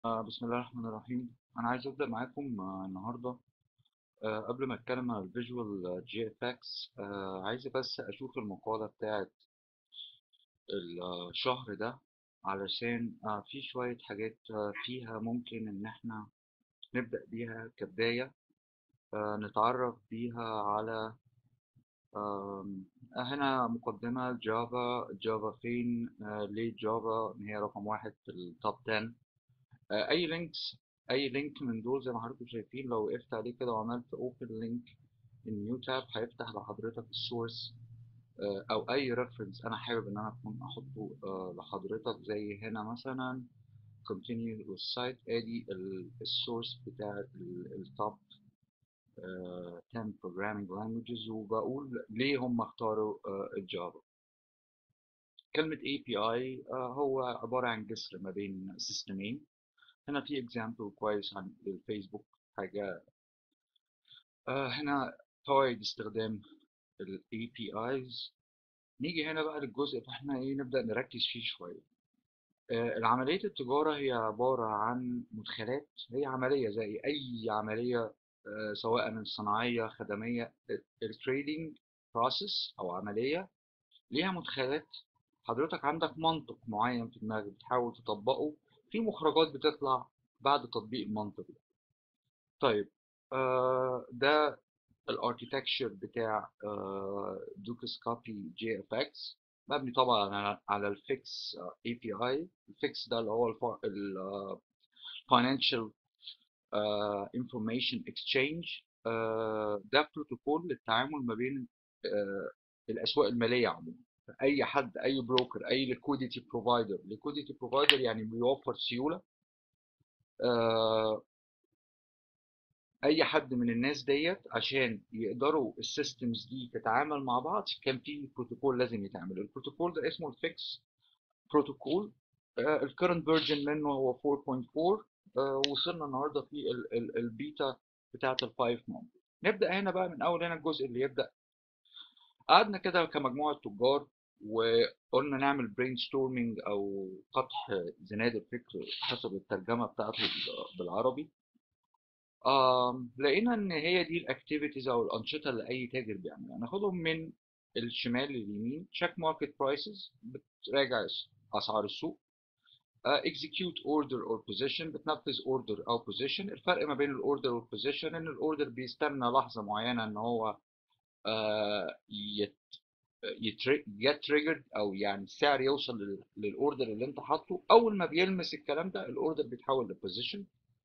آه بسم الله الرحمن الرحيم أنا عايز أبدأ معاكم آه النهاردة آه قبل ما أتكلم عن الفيجوال جي اف اكس عايز بس أشوف المقالة بتاعت الشهر ده علشان آه في شوية حاجات آه فيها ممكن إن احنا نبدأ بيها كبداية آه نتعرف بيها على آم، هنا مقدمة الجافا جافا فين آه ليه جافا إن هي رقم واحد في التوب 10 آه، اي لينكس اي لينك من دول زي ما حضراتكم شايفين لو وقفت عليه كده وعملت اوبن لينك النيو تاب هيفتح لحضرتك السورس او اي ريفرنس انا حابب ان انا اكون احطه آه، لحضرتك زي هنا مثلا continue with site ادي السورس بتاع التوب 10 programming languages وبقول ليه هم اختاروا آه، الجافا كلمة API آه، هو عبارة عن جسر ما بين سيستمين هنا في example كويس عن الفيسبوك حاجة آه هنا فوائد استخدام ال APIs نيجي هنا بقى للجزء اللي احنا ايه نبدأ نركز فيه شوية آه العملية التجارة هي عبارة عن مدخلات هي عملية زي أي عملية آه سواء صناعية خدمية التريدينج بروسيس أو عملية ليها مدخلات حضرتك عندك منطق معين في دماغك بتحاول تطبقه في مخرجات بتطلع بعد تطبيق المنطق ده طيب آه ده الاركيتكتشر بتاع دوكس كوبي جي اف اكس مبني طبعا على على الفيكس اي بي اي الفيكس ده اللي هو الفاينانشال انفورميشن اكسشينج ده بروتوكول للتعامل ما بين آه، الاسواق الماليه عموما اي حد اي بروكر اي ليكويديتي بروفايدر ليكويديتي بروفايدر يعني بيوفر سيوله آه، اي حد من الناس ديت عشان يقدروا السيستمز دي تتعامل مع بعض كان في بروتوكول لازم يتعمل البروتوكول ده اسمه الفيكس بروتوكول الكرنت فيرجن منه هو 4.4 آه، وصلنا النهارده في ال- ال- البيتا بتاعت الفايف مونث نبدا هنا بقى من اول هنا الجزء اللي يبدا قعدنا كده كمجموعه تجار وقلنا نعمل برين ستورمينج او قطح زناد الفكر حسب الترجمه بتاعته بالعربي آم، لقينا ان هي دي الاكتيفيتيز او الانشطه اللي اي تاجر بيعملها ناخدهم من الشمال لليمين تشيك ماركت برايسز بتراجع اسعار السوق اكزيكيوت اوردر اور بوزيشن بتنفذ اوردر او بوزيشن الفرق ما بين الاوردر والبوزيشن ان الاوردر بيستنى لحظه معينه ان هو آه، يت يت تريجرد او يعني السعر يوصل لل- للاوردر اللي انت حاطه اول ما بيلمس الكلام ده الاوردر بيتحول لبوزيشن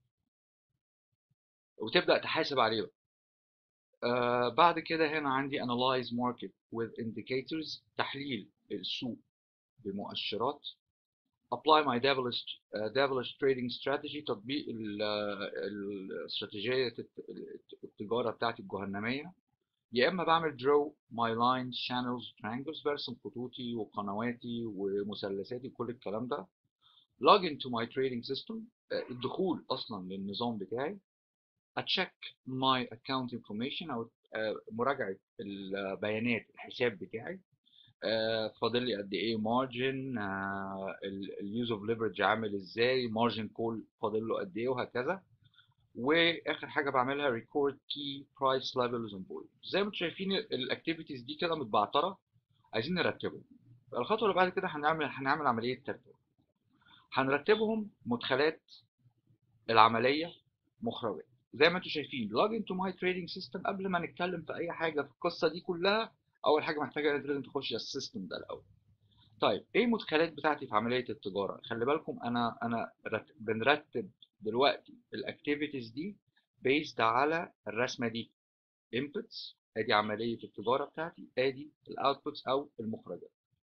وتبدا تحاسب عليه بقى. آه بعد كده هنا عندي analyze market with indicators تحليل السوق بمؤشرات apply my devilish uh, devilish trading strategy تطبيق ال- آه، الاستراتيجية الت- التجارة بتاعتي الجهنمية يا إما بعمل draw my lines channels triangles برسم خطوطي وقنواتي ومثلثاتي وكل الكلام ده log into my trading system آه، الدخول أصلا للنظام بتاعي اتشيك ماي اكونت انفورميشن او آه، مراجعه البيانات الحساب بتاعي آه، فاضل لي قد ايه مارجن اليوز اوف ليفرج عامل ازاي مارجن كول فاضل له قد ايه وهكذا واخر حاجه بعملها ريكورد كي برايس ليفلز اون بوينت زي ما انتم شايفين الاكتيفيتيز دي كده متبعتره عايزين نرتبهم الخطوه اللي بعد كده هنعمل هنعمل عمليه ترتيب هنرتبهم مدخلات العمليه مخرجات زي ما انتم شايفين log into my trading system قبل ما نتكلم في اي حاجه في القصه دي كلها اول حاجه محتاجه انت لازم تخش على السيستم ده الاول طيب ايه المدخلات بتاعتي في عمليه التجاره خلي بالكم انا انا رت- بنرتب دلوقتي الاكتيفيتيز دي بيزد على الرسمه دي inputs ادي عمليه التجاره بتاعتي ادي الاوتبوتس او المخرجات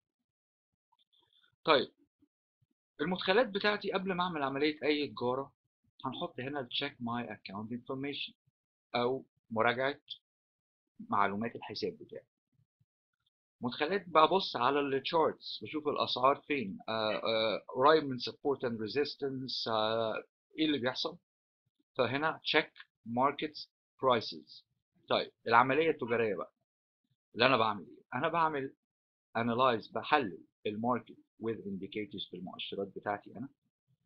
طيب المدخلات بتاعتي قبل ما اعمل عمليه اي تجاره هنحط هنا check my account information او مراجعه معلومات الحساب بتاعي مدخلات ببص على التشارتس بشوف الاسعار فين آه، آه، قريب من support and resistance آه، ايه اللي بيحصل فهنا check market prices طيب العمليه التجاريه بقى اللي انا بعمل ايه انا بعمل analyze بحلل الماركت with indicators بالمؤشرات بتاعتي انا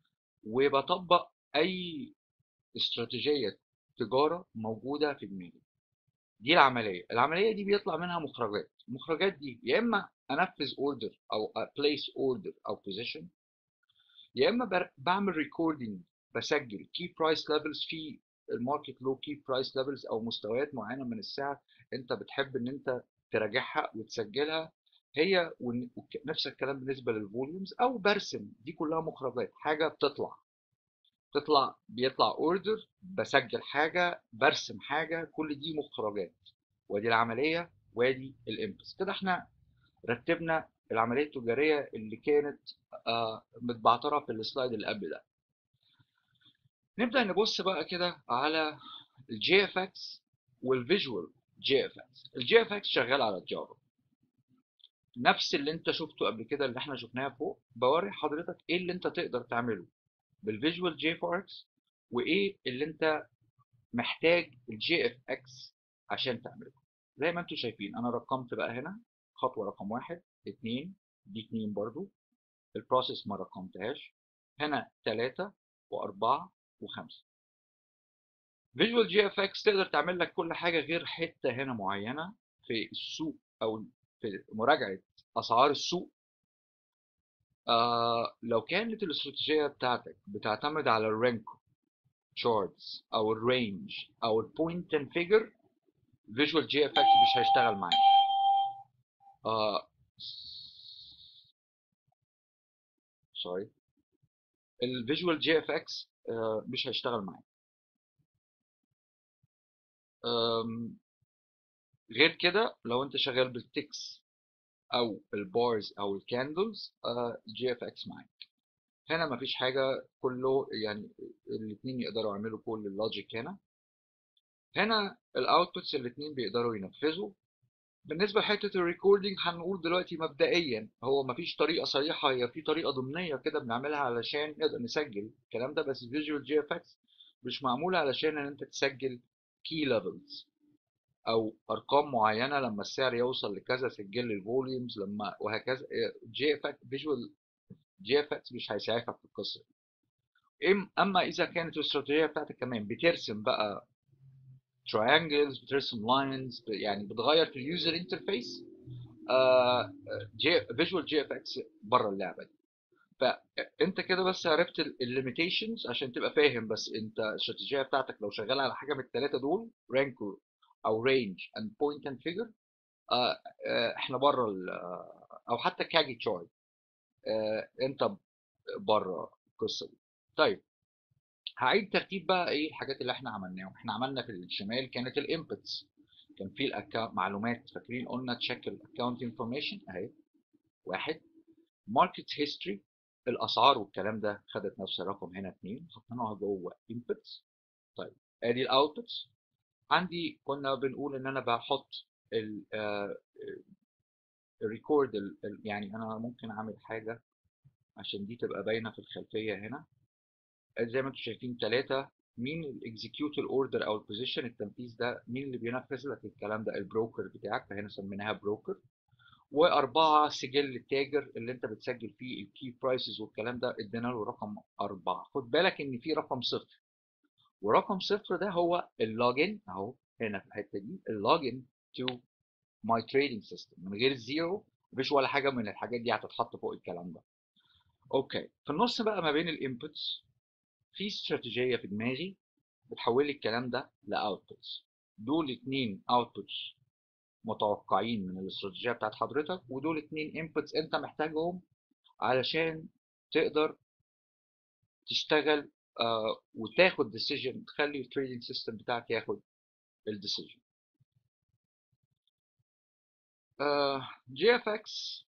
وبطبق اي استراتيجيه تجاره موجوده في دماغي دي العمليه العمليه دي بيطلع منها مخرجات المخرجات دي يا اما انفذ اوردر او بليس اوردر او بوزيشن يا اما بر- بعمل ريكوردنج بسجل كي برايس ليفلز في الماركت لو كي برايس ليفلز او مستويات معينه من السعر انت بتحب ان انت تراجعها وتسجلها هي ون- وك- نفس الكلام بالنسبه للفوليومز او برسم دي كلها مخرجات حاجه بتطلع تطلع بيطلع اوردر بسجل حاجه برسم حاجه كل دي مخرجات وادي العمليه وادي الانبس كده احنا رتبنا العمليه التجاريه اللي كانت آه، متبعترة في السلايد اللي قبل ده نبدا نبص بقى كده على الجي اف اكس والفيجوال جي اف اكس الجي اف اكس شغال على الجافا نفس اللي انت شفته قبل كده اللي احنا شفناه فوق بوري حضرتك ايه اللي انت تقدر تعمله بالفيجوال جي اف اكس وايه اللي انت محتاج الجي اف اكس عشان تعمله زي ما انتم شايفين انا رقمت بقى هنا خطوه رقم واحد اتنين دي اتنين برضو البروسيس ما رقمتهاش هنا تلاتة وأربعة وخمسة فيجوال جي اف اكس تقدر تعمل لك كل حاجة غير حتة هنا معينة في السوق أو في مراجعة أسعار السوق آه لو كانت الاستراتيجية بتاعتك بتعتمد على الرينكو شارتس أو الرينج أو البوينت اند فيجر فيجوال جي اف اكس مش هيشتغل معاك آه سوري الفيجوال جي اف اكس مش هيشتغل معاك أم، غير كده لو انت شغال بالتكس او البارز او الكاندلز جي اف اكس معاك هنا مفيش حاجه كله يعني الاثنين يقدروا يعملوا كل اللوجيك هنا هنا الاوتبوتس الاثنين بيقدروا ينفذوا بالنسبه لحته الريكوردينج هنقول دلوقتي مبدئيا هو مفيش طريقه صريحه هي في طريقه ضمنيه كده بنعملها علشان نقدر نسجل الكلام ده بس فيجوال جي اف اكس مش معموله علشان ان انت تسجل كي ليفلز او ارقام معينه لما السعر يوصل لكذا سجل لي الفوليومز لما وهكذا جي اف اكس فيجوال جي اف اكس مش هيساعدك في القصه دي. إم- اما اذا كانت الاستراتيجيه بتاعتك كمان بترسم بقى triangles بترسم لاينز يعني بتغير في اليوزر انترفيس جي فيجوال جي اف اكس بره اللعبه دي فانت كده بس عرفت الليميتيشنز عشان تبقى فاهم بس انت الاستراتيجيه بتاعتك لو شغاله على حاجه من الثلاثه دول رانكو او رينج اند بوينت اند فيجر احنا بره ال- آه، او حتى كاجي تشارت انت بره القصه دي طيب هعيد ترتيب بقى ايه الحاجات اللي احنا عملناها احنا عملنا في الشمال كانت الانبوتس كان في الأكا... معلومات فاكرين قلنا تشيك الاكونت انفورميشن اهي واحد ماركت هيستوري الاسعار والكلام ده خدت نفس الرقم هنا اتنين حطيناها جوه انبوتس طيب ادي الاوتبوتس عندي كنا بنقول ان انا بحط ال الريكورد يعني انا ممكن اعمل حاجه عشان دي تبقى باينه في الخلفيه هنا زي ما انتم شايفين ثلاثة مين الاكزيكيوت الاوردر او البوزيشن التنفيذ ده مين اللي بينفذ لك الكلام ده البروكر بتاعك فهنا سميناها بروكر وأربعة سجل التاجر اللي أنت بتسجل فيه الكي برايسز والكلام ده ادينا له رقم أربعة خد بالك إن في رقم صفر ورقم صفر ده هو اللوجن أهو هنا في الحتة دي اللوجن تو ماي تريدنج سيستم من غير الزيرو مفيش ولا حاجة من الحاجات دي هتتحط فوق الكلام ده أوكي في النص بقى ما بين الانبوتس في استراتيجية في دماغي بتحول لي الكلام ده لاوتبوتس دول اتنين اوتبوتس متوقعين من الاستراتيجية بتاعت حضرتك ودول اتنين انبوتس انت محتاجهم علشان تقدر تشتغل آه وتاخد ديسيجن تخلي التريدنج سيستم بتاعك ياخد الديسيجن جي اف اكس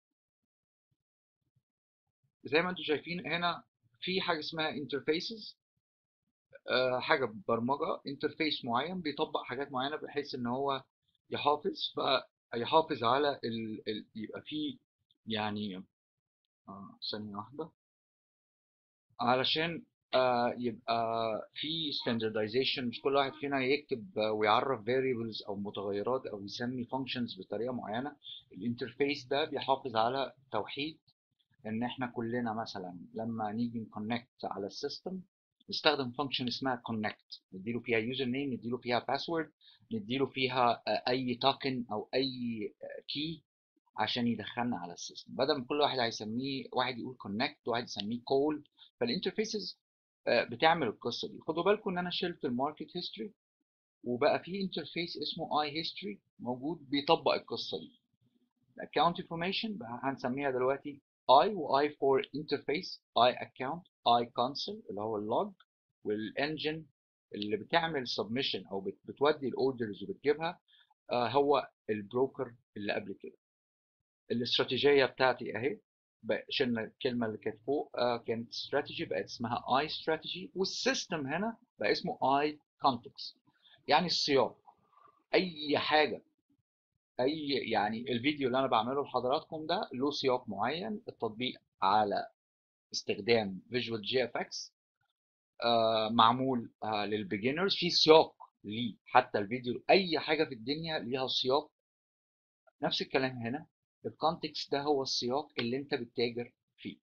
زي ما انتم شايفين هنا في حاجه اسمها انترفيسز آه حاجه برمجه انترفيس معين بيطبق حاجات معينه بحيث ان هو يحافظ فيحافظ على ال... ال... يبقى فيه يعني آه ثانيه واحده علشان آه يبقى في standardization مش كل واحد فينا يكتب آه ويعرف variables او متغيرات او يسمي functions بطريقه معينه الانترفيس ده بيحافظ على توحيد ان احنا كلنا مثلا لما نيجي نكونكت على السيستم نستخدم فانكشن اسمها كونكت نديله فيها يوزر نيم نديله فيها باسورد نديله فيها اي توكن او اي كي عشان يدخلنا على السيستم بدل ما كل واحد هيسميه واحد يقول كونكت وواحد يسميه كول فالانترفيسز بتعمل القصه دي خدوا بالكم ان انا شلت الماركت هيستوري وبقى في انترفيس اسمه اي هيستوري موجود بيطبق القصه دي الاكونت انفورميشن بقى هنسميها دلوقتي اي واي فور انترفيس اي اكونت اي كونسول اللي هو اللوج والانجن اللي بتعمل سبمشن او بتودي الاوردرز وبتجيبها آه هو البروكر اللي قبل كده الاستراتيجيه بتاعتي اهي شلنا الكلمه اللي كانت فوق آه كانت استراتيجي بقت اسمها اي استراتيجي والسيستم هنا بقى اسمه اي كونتكست يعني السياق اي حاجه اي يعني الفيديو اللي انا بعمله لحضراتكم ده له سياق معين التطبيق على استخدام فيجوال جي اف اكس معمول آه للبيجنرز في سياق ليه حتى الفيديو اي حاجه في الدنيا ليها سياق نفس الكلام هنا الكونتكست ده هو السياق اللي انت بتتاجر فيه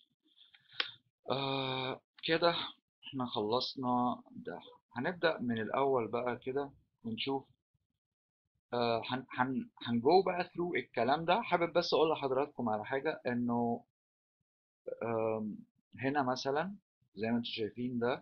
آه كده احنا خلصنا ده هنبدأ من الأول بقى كده ونشوف آه هن هن هنجو بقى ثرو الكلام ده حابب بس أقول لحضراتكم على حاجة إنه هنا مثلا زي ما انتم شايفين ده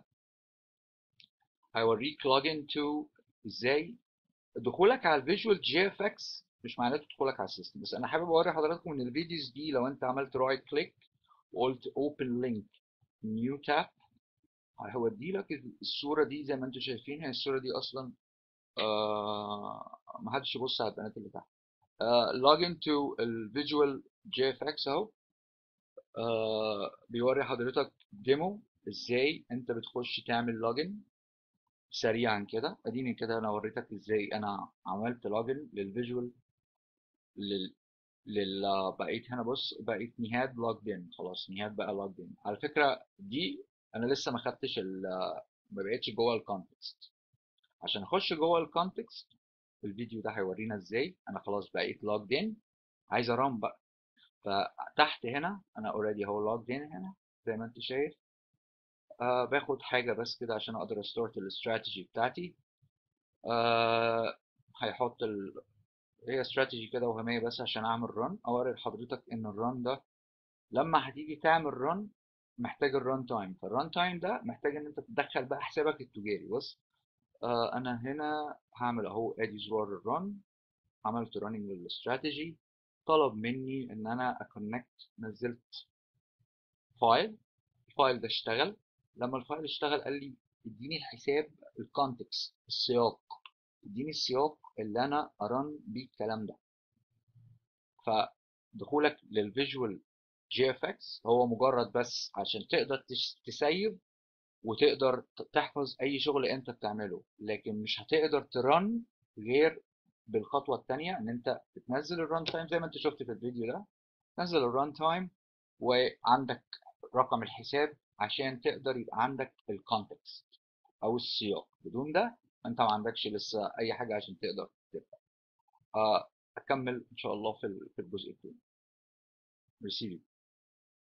هيوريك لوجن تو ازاي دخولك على الفيجوال جي اف اكس مش معناته دخولك على السيستم بس انا حابب اوري حضراتكم ان الفيديوز دي لو انت عملت رايت كليك وقلت اوبن لينك نيو تاب هيودي لك الصوره دي زي ما انتم شايفين هي الصوره دي اصلا آه ما حدش يبص على البيانات اللي تحت لوجن تو الفيجوال جي اف اكس اهو آه بيوري حضرتك ديمو ازاي انت بتخش تعمل لوجن سريعا كده اديني كده انا وريتك ازاي انا عملت لوجن للفيجوال لل لل بقيت هنا بص بقيت نهاد لوجد ان خلاص نهاد بقى لوجد ان على فكره دي انا لسه ما خدتش ما بقتش جوه الكونتكست عشان اخش جوه الكونتكست الفيديو ده هيورينا ازاي انا خلاص بقيت لوجد ان عايز ارام بقى فتحت هنا انا اوريدي هو لوجد ان هنا زي ما انت شايف آه باخد حاجه بس كده عشان اقدر استورت الاستراتيجي بتاعتي آه هيحط ال... هي استراتيجي كده وهميه بس عشان اعمل رن اوري لحضرتك ان الرن ده لما هتيجي تعمل رن محتاج الرن تايم فالرن تايم ده محتاج ان انت تدخل بقى حسابك التجاري بص آه انا هنا هعمل اهو ادي زرار الرن عملت راننج للاستراتيجي طلب مني ان انا اكونكت نزلت فايل الفايل ده اشتغل لما الفايل اشتغل قال لي اديني الحساب الكونتكست السياق اديني السياق اللي انا ارن بيه الكلام ده فدخولك للفيجوال جي اف اكس هو مجرد بس عشان تقدر تسيب وتقدر تحفظ اي شغل انت بتعمله لكن مش هتقدر ترن غير بالخطوه الثانيه ان انت بتنزل الران تايم زي ما انت شفت في الفيديو ده نزل الران تايم وعندك رقم الحساب عشان تقدر يبقى عندك الكونتكست او السياق بدون ده انت ما عندكش لسه اي حاجه عشان تقدر تبدا اكمل ان شاء الله في في الجزء الثاني ريسيفنج